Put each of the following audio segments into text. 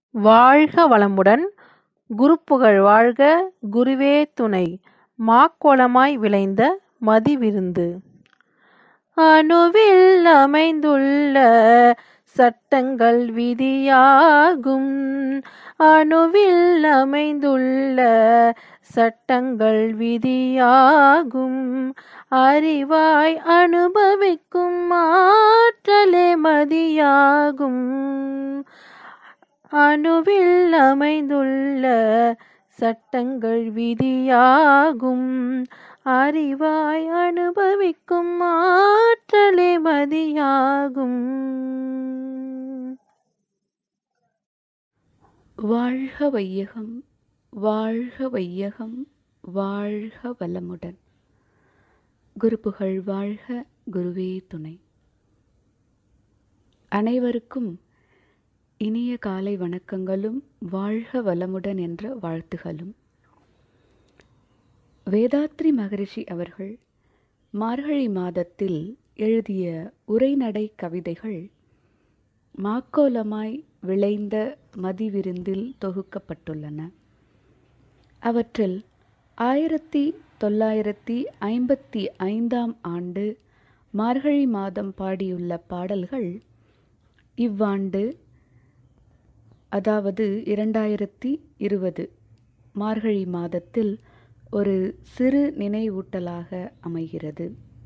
வாழ்க வளமுடன் குருப்புகழ் வாழ்க குருவே துணை மாக்கோலமாய் விளைந்த மதிவிருந்து அணுவில் அமைந்துள்ள சட்டங்கள் விதியாகும் அணுவில் அமைந்துள்ள சட்டங்கள் விதியாகும் அறிவாய் அனுபவிக்கும் ஆற்றலே மதியாகும் அணுவில் அமைந்துள்ள சட்டங்கள் விதியாகும் அறிவாய் அனுபவிக்கும் ஆற்றலே மதியாகும் வாழ்க வையகம் வாழ்க வையகம் வாழ்க வளமுடன் குருப்புகழ் வாழ்க குருவே துணை அனைவருக்கும் இனிய காலை வணக்கங்களும் வாழ்க வளமுடன் என்ற வாழ்த்துகளும் வேதாத்ரி மகரிஷி அவர்கள் மார்கழி மாதத்தில் எழுதிய உரைநடை கவிதைகள் மாக்கோலமாய் விளைந்த மதிவிருந்தில் தொகுக்கப்பட்டுள்ளன அவற்றில் ஆயிரத்தி தொள்ளாயிரத்தி ஐம்பத்தி ஐந்தாம் ஆண்டு மார்கழி மாதம் பாடியுள்ள பாடல்கள் இவ்வாண்டு அதாவது இரண்டாயிரத்தி இருபது மார்கழி மாதத்தில் ஒரு சிறு நினைவூட்டலாக அமைகிறது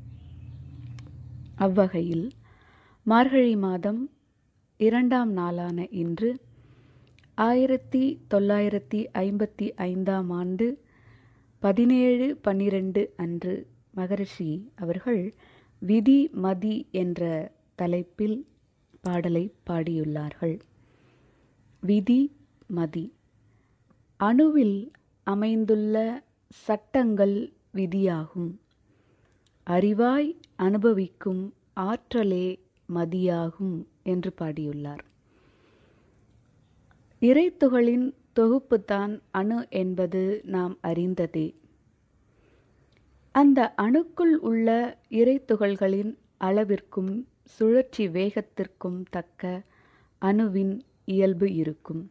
அவ்வகையில் மார்கழி மாதம் இரண்டாம் நாளான இன்று ஆயிரத்தி தொள்ளாயிரத்தி ஐம்பத்தி ஐந்தாம் ஆண்டு பதினேழு பன்னிரண்டு அன்று மகரிஷி அவர்கள் விதி மதி என்ற தலைப்பில் பாடலை பாடியுள்ளார்கள் விதி மதி அணுவில் அமைந்துள்ள சட்டங்கள் விதியாகும் அறிவாய் அனுபவிக்கும் ஆற்றலே மதியாகும் என்று பாடியுள்ளார் இறைத்துகளின் தொகுப்புத்தான் அணு என்பது நாம் அறிந்ததே அந்த அணுக்குள் உள்ள இறைத்துகள்களின் அளவிற்கும் சுழற்சி வேகத்திற்கும் தக்க அணுவின் இயல்பு இருக்கும்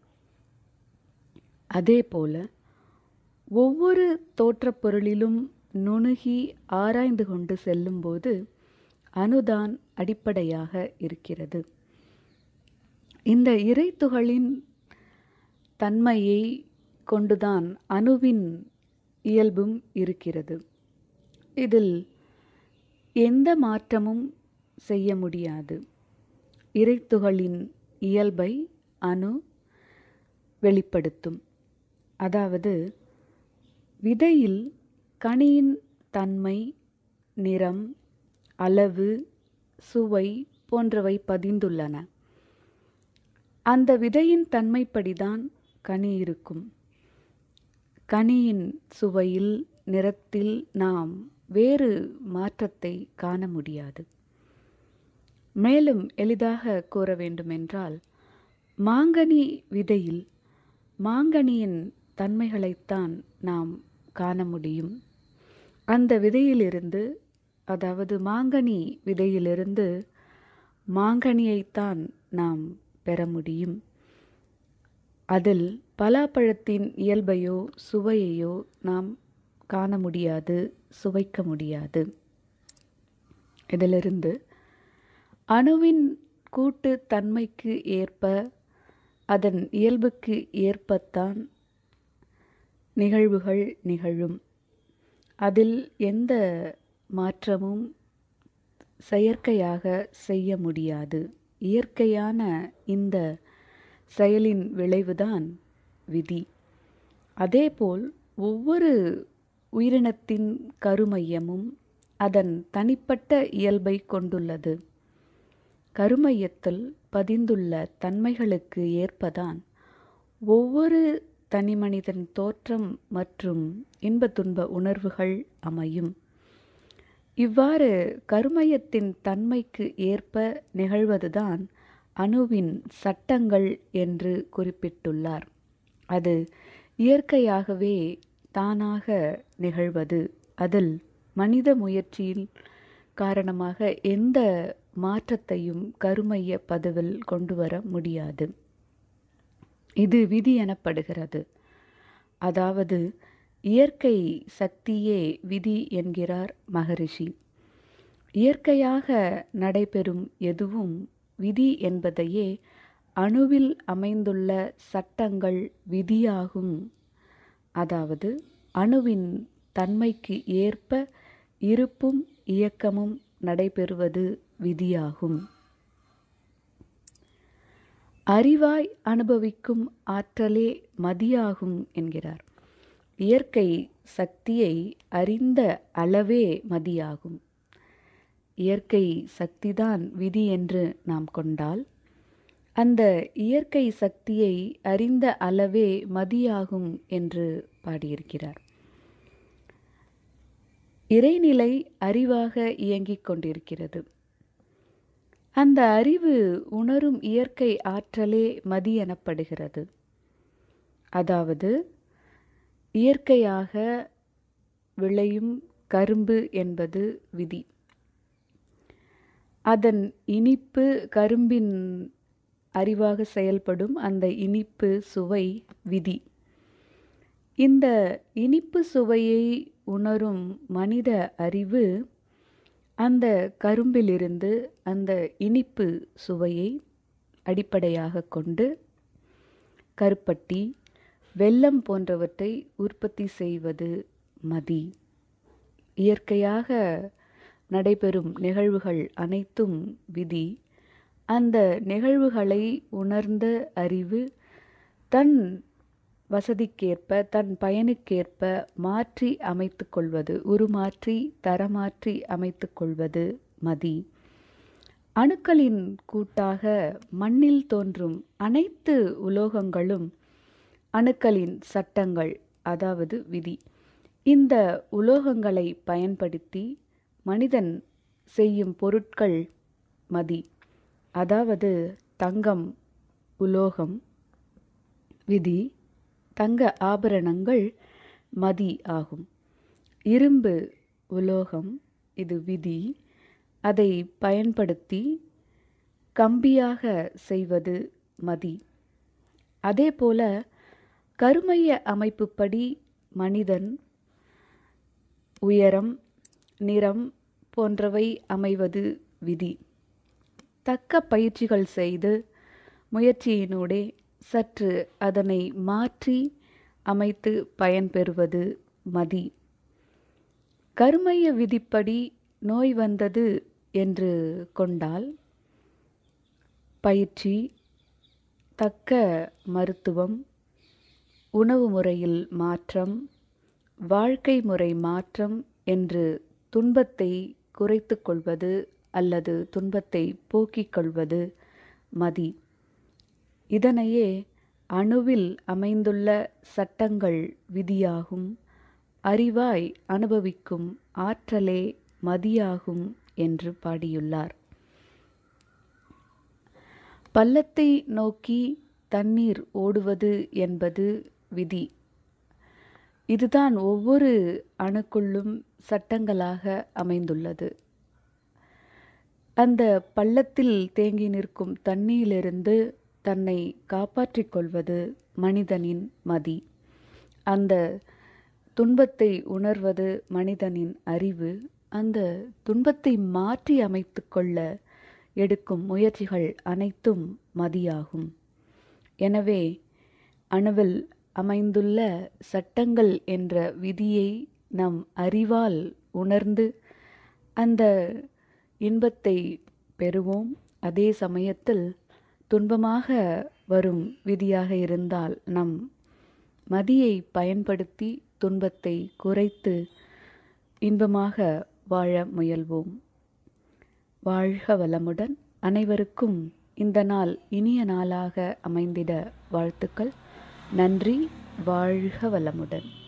அதேபோல ஒவ்வொரு தோற்றப் பொருளிலும் நுணுகி ஆராய்ந்து கொண்டு செல்லும்போது அணுதான் அடிப்படையாக இருக்கிறது இந்த இறைத்துகளின் தன்மையை கொண்டுதான் அணுவின் இயல்பும் இருக்கிறது இதில் எந்த மாற்றமும் செய்ய முடியாது இறைத்துகளின் இயல்பை அணு வெளிப்படுத்தும் அதாவது விதையில் கனியின் தன்மை நிறம் அளவு சுவை போன்றவை பதிந்துள்ளன அந்த விதையின் தன்மைப்படிதான் கனி இருக்கும் கனியின் சுவையில் நிறத்தில் நாம் வேறு மாற்றத்தை காண முடியாது மேலும் எளிதாக கூற வேண்டுமென்றால் மாங்கனி விதையில் மாங்கனியின் தன்மைகளைத்தான் நாம் காண முடியும் அந்த விதையிலிருந்து அதாவது மாங்கனி விதையிலிருந்து மாங்கனியைத்தான் நாம் பெற முடியும் அதில் பலாப்பழத்தின் இயல்பையோ சுவையையோ நாம் காண முடியாது சுவைக்க முடியாது இதிலிருந்து அணுவின் கூட்டு தன்மைக்கு ஏற்ப அதன் இயல்புக்கு ஏற்பத்தான் நிகழ்வுகள் நிகழும் அதில் எந்த மாற்றமும் செயற்கையாக செய்ய முடியாது இயற்கையான இந்த செயலின் விளைவுதான் விதி அதேபோல் ஒவ்வொரு உயிரினத்தின் கருமையமும் அதன் தனிப்பட்ட இயல்பை கொண்டுள்ளது கருமையத்தில் பதிந்துள்ள தன்மைகளுக்கு ஏற்பதான் ஒவ்வொரு தனிமனிதன் தோற்றம் மற்றும் இன்ப துன்ப உணர்வுகள் அமையும் இவ்வாறு கருமையத்தின் தன்மைக்கு ஏற்ப நிகழ்வதுதான் அணுவின் சட்டங்கள் என்று குறிப்பிட்டுள்ளார் அது இயற்கையாகவே தானாக நிகழ்வது அதில் மனித முயற்சியில் காரணமாக எந்த மாற்றத்தையும் கருமைய பதுவில் கொண்டு வர முடியாது இது விதி எனப்படுகிறது அதாவது இயற்கை சக்தியே விதி என்கிறார் மகரிஷி இயற்கையாக நடைபெறும் எதுவும் விதி என்பதையே அணுவில் அமைந்துள்ள சட்டங்கள் விதியாகும் அதாவது அணுவின் தன்மைக்கு ஏற்ப இருப்பும் இயக்கமும் நடைபெறுவது விதியாகும் அறிவாய் அனுபவிக்கும் ஆற்றலே மதியாகும் என்கிறார் இயற்கை சக்தியை அறிந்த அளவே மதியாகும் இயற்கை சக்திதான் விதி என்று நாம் கொண்டால் அந்த இயற்கை சக்தியை அறிந்த அளவே மதியாகும் என்று பாடியிருக்கிறார் இறைநிலை அறிவாக இயங்கிக் கொண்டிருக்கிறது அந்த அறிவு உணரும் இயற்கை ஆற்றலே மதி எனப்படுகிறது அதாவது இயற்கையாக விளையும் கரும்பு என்பது விதி அதன் இனிப்பு கரும்பின் அறிவாக செயல்படும் அந்த இனிப்பு சுவை விதி இந்த இனிப்பு சுவையை உணரும் மனித அறிவு அந்த கரும்பிலிருந்து அந்த இனிப்பு சுவையை அடிப்படையாக கொண்டு கருப்பட்டி வெல்லம் போன்றவற்றை உற்பத்தி செய்வது மதி இயற்கையாக நடைபெறும் நிகழ்வுகள் அனைத்தும் விதி அந்த நிகழ்வுகளை உணர்ந்த அறிவு தன் வசதிக்கேற்ப தன் பயனுக்கேற்ப மாற்றி அமைத்து கொள்வது உருமாற்றி தரமாற்றி அமைத்து கொள்வது மதி அணுக்களின் கூட்டாக மண்ணில் தோன்றும் அனைத்து உலோகங்களும் அணுக்களின் சட்டங்கள் அதாவது விதி இந்த உலோகங்களை பயன்படுத்தி மனிதன் செய்யும் பொருட்கள் மதி அதாவது தங்கம் உலோகம் விதி தங்க ஆபரணங்கள் மதி ஆகும் இரும்பு உலோகம் இது விதி அதை பயன்படுத்தி கம்பியாக செய்வது மதி அதேபோல கருமைய அமைப்புப்படி மனிதன் உயரம் நிறம் போன்றவை அமைவது விதி தக்க பயிற்சிகள் செய்து முயற்சியினூடே சற்று அதனை மாற்றி அமைத்து பயன்பெறுவது மதி கருமைய விதிப்படி நோய் வந்தது என்று கொண்டால் பயிற்சி தக்க மருத்துவம் உணவு முறையில் மாற்றம் வாழ்க்கை முறை மாற்றம் என்று துன்பத்தை குறைத்து கொள்வது அல்லது துன்பத்தை போக்கிக் கொள்வது மதி இதனையே அணுவில் அமைந்துள்ள சட்டங்கள் விதியாகும் அறிவாய் அனுபவிக்கும் ஆற்றலே மதியாகும் என்று பாடியுள்ளார் பள்ளத்தை நோக்கி தண்ணீர் ஓடுவது என்பது விதி இதுதான் ஒவ்வொரு அணுக்குள்ளும் சட்டங்களாக அமைந்துள்ளது அந்த பள்ளத்தில் தேங்கி நிற்கும் தண்ணியிலிருந்து தன்னை காப்பாற்றிக் கொள்வது மனிதனின் மதி அந்த துன்பத்தை உணர்வது மனிதனின் அறிவு அந்த துன்பத்தை மாற்றி அமைத்து கொள்ள எடுக்கும் முயற்சிகள் அனைத்தும் மதியாகும் எனவே அணுவில் அமைந்துள்ள சட்டங்கள் என்ற விதியை நம் அறிவால் உணர்ந்து அந்த இன்பத்தை பெறுவோம் அதே சமயத்தில் துன்பமாக வரும் விதியாக இருந்தால் நம் மதியை பயன்படுத்தி துன்பத்தை குறைத்து இன்பமாக வாழ முயல்வோம் வாழ்க வளமுடன் அனைவருக்கும் இந்த நாள் இனிய நாளாக அமைந்திட வாழ்த்துக்கள் நன்றி வாழ்க வளமுடன்